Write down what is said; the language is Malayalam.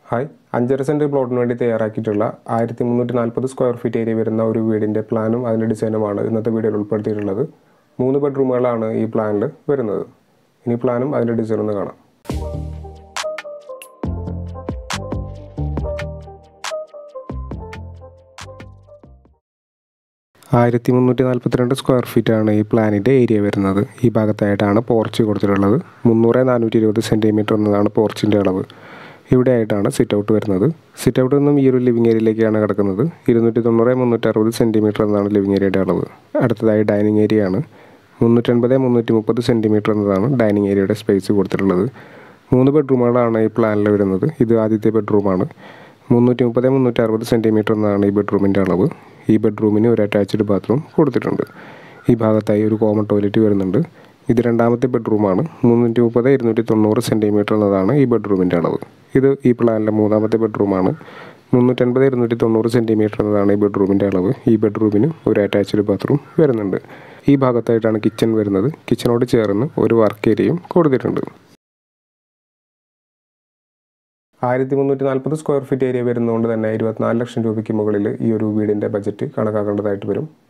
ഹായ് അഞ്ചര സെൻറ്റ് പ്ലോട്ടിന് വേണ്ടി തയ്യാറാക്കിയിട്ടുള്ള ആയിരത്തി മുന്നൂറ്റി നാൽപ്പത് സ്ക്വയർ ഫീറ്റ് ഏരിയ വരുന്ന ഒരു വീടിൻ്റെ പ്ലാനും അതിൻ്റെ ഡിസൈനുമാണ് ഇന്നത്തെ വീഡിയോയിൽ ഉൾപ്പെടുത്തിയിട്ടുള്ളത് മൂന്ന് ബെഡ്റൂമുകളാണ് ഈ പ്ലാനിൽ വരുന്നത് ഇനി പ്ലാനും അതിൻ്റെ ഡിസൈനും ഒന്ന് കാണാം ആയിരത്തി മുന്നൂറ്റി നാൽപ്പത്തിരണ്ട് സ്ക്വയർ ഫീറ്റാണ് ഈ പ്ലാനിൻ്റെ ഏരിയ വരുന്നത് ഈ ഭാഗത്തായിട്ടാണ് പോർച്ച് കൊടുത്തിട്ടുള്ളത് മുന്നൂറ് നാനൂറ്റി ഇരുപത് സെൻറ്റിമീറ്റർ എന്നതാണ് പോർച്ചിൻ്റെ അളവ് ഇവിടെ ആയിട്ടാണ് സിറ്റ് ഔട്ട് വരുന്നത് സിറ്റ് ഔട്ടിൽ നിന്നും ഈ ഒരു ലിവിങ് ഏരിയയിലേക്കാണ് കിടക്കുന്നത് ഇരുന്നൂറ്റി തൊണ്ണൂറ് മുന്നൂറ്റി അറുപത് സെൻറ്റിമീറ്റർ എന്നതാണ് ലിവിങ് ഏരിയയുടെ അളവ് അടുത്തതായി ഡൈനിങ് ഏരിയ ആണ് മുന്നൂറ്റൻപത് മുന്നൂറ്റി മുപ്പത് സെൻറ്റിമീറ്റർ എന്നതാണ് ഡൈനിങ് ഏരിയയുടെ സ്പേസ് കൊടുത്തിട്ടുള്ളത് മൂന്ന് ബെഡ്റൂമുകളാണ് ഈ പ്ലാനിൽ വരുന്നത് ഇത് ആദ്യത്തെ ബെഡ്റൂമാണ് മുന്നൂറ്റി മുപ്പത് മുന്നൂറ്റി അറുപത് സെൻറ്റിമീറ്റർ എന്നതാണ് ഈ ബെഡ്റൂമിൻ്റെ അളവ് ഈ ബെഡ്റൂമിന് ഒരു അറ്റാച്ച്ഡ് ബാത്റൂം കൊടുത്തിട്ടുണ്ട് ഈ ഭാഗത്തായി ഒരു കോമൺ ടോയ്ലറ്റ് വരുന്നുണ്ട് ഇത് രണ്ടാമത്തെ ബെഡ്റൂമാണ് മുന്നൂറ്റി മുപ്പത് ഇരുന്നൂറ്റി തൊണ്ണൂറ് സെൻറ്റിമീറ്റർ എന്നതാണ് ഈ ബെഡ്റൂമിൻ്റെ അളവ് ഇത് ഈ പ്ലാനിലെ മൂന്നാമത്തെ ബെഡ്റൂമാണ് മുന്നൂറ്റൻപത് ഇരുന്നൂറ്റി തൊണ്ണൂറ് സെൻറ്റിമീറ്റർ എന്നതാണ് ഈ ബെഡ്റൂമിൻ്റെ അളവ് ഈ ബെഡ്റൂമിന് ഒരു അറ്റാച്ച്ഡ് ബാത്റൂം വരുന്നുണ്ട് ഈ ഭാഗത്തായിട്ടാണ് കിച്ചൺ വരുന്നത് കിച്ചണോട് ചേർന്ന് ഒരു വർക്ക് ഏരിയയും കൊടുത്തിട്ടുണ്ട് ആയിരത്തി മുന്നൂറ്റി നാൽപ്പത് സ്ക്വയർ ഫീറ്റ് ഏരിയ വരുന്നതുകൊണ്ട് തന്നെ ഇരുപത്തിനാല് ലക്ഷം രൂപയ്ക്ക് മുകളിൽ ഈ ഒരു വീടിൻ്റെ ബജറ്റ് കണക്കാക്കേണ്ടതായിട്ട് വരും